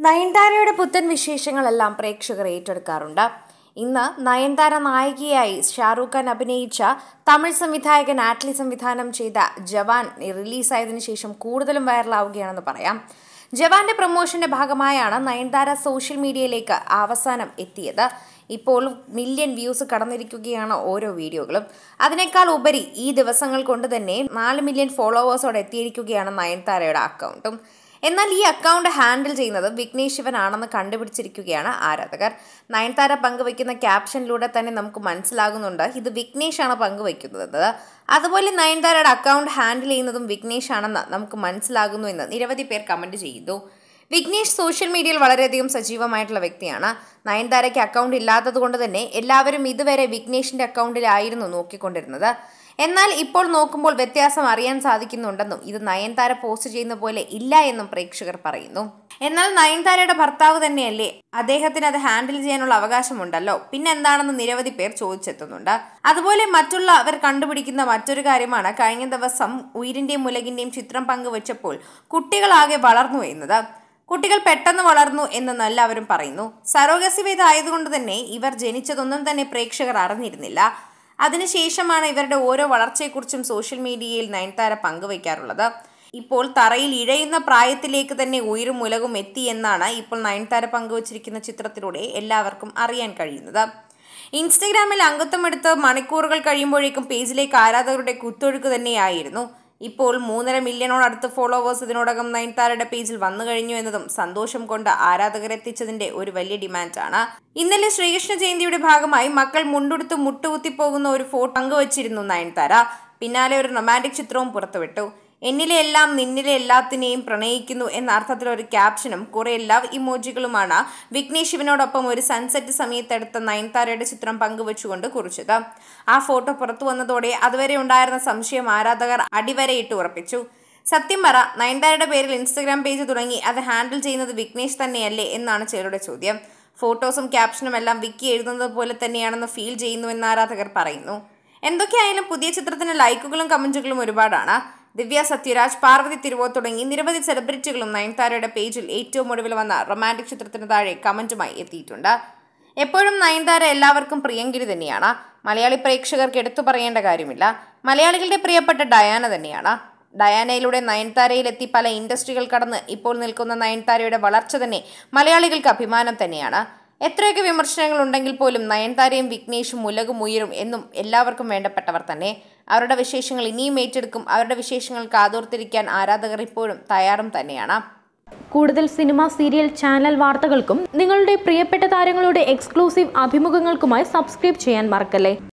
നയൻതാരയുടെ പുത്തൻ വിശേഷങ്ങളെല്ലാം പ്രേക്ഷകർ ഏറ്റെടുക്കാറുണ്ട് ഇന്ന് നയൻതാര നായികയായി ഷാറൂഖ് ഖാൻ അഭിനയിച്ച തമിഴ് സംവിധായകൻ ആറ്റ്ലി സംവിധാനം ചെയ്ത ജവാൻ റിലീസായതിനു ശേഷം കൂടുതലും വൈറലാവുകയാണെന്ന് പറയാം ജവാന്റെ പ്രൊമോഷന്റെ ഭാഗമായാണ് നയൻതാര സോഷ്യൽ മീഡിയയിലേക്ക് അവസാനം എത്തിയത് ഇപ്പോൾ മില്യൺ വ്യൂസ് കടന്നിരിക്കുകയാണ് ഓരോ വീഡിയോകളും അതിനേക്കാൾ ഉപരി ഈ ദിവസങ്ങൾ കൊണ്ട് തന്നെ നാല് മില്യൺ ഫോളോവേഴ്സോടെ എത്തിയിരിക്കുകയാണ് നയൻതാരയുടെ അക്കൗണ്ടും എന്നാൽ ഈ അക്കൗണ്ട് ഹാൻഡിൽ ചെയ്യുന്നത് വിഘ്നേഷ് ശിവനാണെന്ന് കണ്ടുപിടിച്ചിരിക്കുകയാണ് ആരാധകർ നയൻതാര പങ്കുവയ്ക്കുന്ന ക്യാപ്ഷനിലൂടെ തന്നെ നമുക്ക് മനസ്സിലാകുന്നുണ്ട് ഇത് വിഘ്നേഷാണ് പങ്കുവയ്ക്കുന്നത് അതുപോലെ നയൻതാരയുടെ അക്കൗണ്ട് ഹാൻഡിൽ ചെയ്യുന്നതും വിഘ്നേഷ് ആണെന്ന് നമുക്ക് മനസ്സിലാകുന്നു എന്ന് നിരവധി പേർ കമന്റ് ചെയ്യുന്നു വിഘ്നേഷ് സോഷ്യൽ മീഡിയയിൽ വളരെയധികം സജീവമായിട്ടുള്ള വ്യക്തിയാണ് നയൻതാരയ്ക്ക് അക്കൗണ്ട് ഇല്ലാത്തത് കൊണ്ട് തന്നെ എല്ലാവരും ഇതുവരെ വിഘ്നേഷിന്റെ അക്കൗണ്ടിലായിരുന്നു നോക്കിക്കൊണ്ടിരുന്നത് എന്നാൽ ഇപ്പോൾ നോക്കുമ്പോൾ വ്യത്യാസം അറിയാൻ സാധിക്കുന്നുണ്ടെന്നും ഇത് നയൻതാര പോസ്റ്റ് ചെയ്യുന്ന പോലെ ഇല്ല എന്നും പ്രേക്ഷകർ പറയുന്നു എന്നാൽ നയൻതാരയുടെ ഭർത്താവ് തന്നെയല്ലേ അദ്ദേഹത്തിന് അത് ഹാൻഡിൽ ചെയ്യാനുള്ള അവകാശമുണ്ടല്ലോ പിന്നെ എന്താണെന്ന് നിരവധി പേർ ചോദിച്ചെത്തുന്നുണ്ട് അതുപോലെ മറ്റുള്ളവർ കണ്ടുപിടിക്കുന്ന മറ്റൊരു കാര്യമാണ് കഴിഞ്ഞ ദിവസം ഉയിരിന്റെയും മുലകിന്റെയും ചിത്രം പങ്കുവച്ചപ്പോൾ കുട്ടികളാകെ വളർന്നു എന്നത് കുട്ടികൾ പെട്ടെന്ന് വളർന്നു എന്ന് എല്ലാവരും പറയുന്നു സറോഗസി വേദ ആയതുകൊണ്ട് തന്നെ ഇവർ ജനിച്ചതൊന്നും തന്നെ പ്രേക്ഷകർ അറിഞ്ഞിരുന്നില്ല അതിനുശേഷമാണ് ഇവരുടെ ഓരോ വളർച്ചയെക്കുറിച്ചും സോഷ്യൽ മീഡിയയിൽ നയൻതാര പങ്കുവയ്ക്കാറുള്ളത് ഇപ്പോൾ തറയിൽ ഇഴയുന്ന പ്രായത്തിലേക്ക് തന്നെ ഉയരും ഉലകും എത്തി എന്നാണ് ഇപ്പോൾ നയൻതാര പങ്കുവച്ചിരിക്കുന്ന ചിത്രത്തിലൂടെ എല്ലാവർക്കും അറിയാൻ കഴിയുന്നത് ഇൻസ്റ്റഗ്രാമിൽ അംഗത്വം എടുത്ത് മണിക്കൂറുകൾ കഴിയുമ്പോഴേക്കും പേജിലേക്ക് ആരാധകരുടെ കുത്തൊഴുക്ക് തന്നെയായിരുന്നു ഇപ്പോൾ മൂന്നര മില്യണോടടുത്ത് ഫോളോവേഴ്സ് ഇതിനോടകം നയൻതാരയുടെ പേജിൽ വന്നു കഴിഞ്ഞു എന്നതും സന്തോഷം കൊണ്ട് ആരാധകരെത്തിച്ചതിന്റെ ഒരു വലിയ ഡിമാൻഡാണ് ഇന്നലെ ശ്രീകൃഷ്ണ ജയന്തിയുടെ ഭാഗമായി മക്കൾ മുണ്ടുടുത്ത് മുട്ടുകുത്തി പോകുന്ന ഒരു ഫോട്ടോ പങ്കുവച്ചിരുന്നു നയൻതാര പിന്നാലെ ഒരു റൊമാൻറ്റിക് ചിത്രവും പുറത്തുവിട്ടു എന്നിലെ എല്ലാം നിന്നിലെ എല്ലാത്തിനെയും പ്രണയിക്കുന്നു എന്ന അർത്ഥത്തിൽ ഒരു ക്യാപ്ഷനും കുറെ ലവ് ഇമോജികളുമാണ് വിഘ്നേഷ് ശിവനോടൊപ്പം ഒരു സൺസെറ്റ് സമയത്തെടുത്ത നയൻതാരയുടെ ചിത്രം പങ്കുവച്ചുകൊണ്ട് കുറിച്ചത് ആ ഫോട്ടോ പുറത്തു വന്നതോടെ അതുവരെ ഉണ്ടായിരുന്ന സംശയം ആരാധകർ അടിവരയിട്ട് ഉറപ്പിച്ചു സത്യം പറ നയൻതാരയുടെ പേരിൽ ഇൻസ്റ്റഗ്രാം പേജ് തുടങ്ങി അത് ഹാൻഡിൽ ചെയ്യുന്നത് വിഘ്നേഷ് തന്നെയല്ലേ എന്നാണ് ചിലരുടെ ചോദ്യം ഫോട്ടോസും ക്യാപ്ഷനും എല്ലാം വിക്കി എഴുതുന്നത് പോലെ തന്നെയാണെന്ന് ഫീൽ ചെയ്യുന്നുവെന്ന് ആരാധകർ പറയുന്നു എന്തൊക്കെയായാലും പുതിയ ചിത്രത്തിന് ലൈക്കുകളും കമന്റുകളും ഒരുപാടാണ് ദിവ്യ സത്യരാജ് പാർവതി തിരുവോ തുടങ്ങി നിരവധി സെലിബ്രിറ്റികളും നയൻതാരയുടെ പേജിൽ ഏറ്റവും ഒടുവിൽ വന്ന റൊമാൻറ്റിക് ചിത്രത്തിന് താഴെ കമന്റുമായി എത്തിയിട്ടുണ്ട് എപ്പോഴും നയൻതാര എല്ലാവർക്കും പ്രിയങ്കരി തന്നെയാണ് മലയാളി പ്രേക്ഷകർക്ക് എടുത്തു പറയേണ്ട കാര്യമില്ല മലയാളികളുടെ പ്രിയപ്പെട്ട ഡയാന തന്നെയാണ് ഡയാനയിലൂടെ നയൻതാരയിലെത്തി പല ഇൻഡസ്ട്രികൾ കടന്ന് ഇപ്പോൾ നിൽക്കുന്ന നയൻതാരയുടെ വളർച്ച തന്നെ മലയാളികൾക്ക് അഭിമാനം തന്നെയാണ് എത്രയൊക്കെ വിമർശനങ്ങൾ ഉണ്ടെങ്കിൽ പോലും നയൻതാരയും വിഘ്നേഷും ഉലകും ഉയരും എന്നും എല്ലാവർക്കും വേണ്ടപ്പെട്ടവർ തന്നെ അവരുടെ വിശേഷങ്ങൾ ഇനിയും ഏറ്റെടുക്കും അവരുടെ വിശേഷങ്ങൾ കാതോർത്തിരിക്കാൻ ആരാധകർ ഇപ്പോഴും തയ്യാറും തന്നെയാണ് കൂടുതൽ സിനിമ സീരിയൽ ചാനൽ വാർത്തകൾക്കും നിങ്ങളുടെ പ്രിയപ്പെട്ട താരങ്ങളുടെ എക്സ്ക്ലൂസീവ് അഭിമുഖങ്ങൾക്കുമായി സബ്സ്ക്രൈബ് ചെയ്യാൻ മറക്കല്ലേ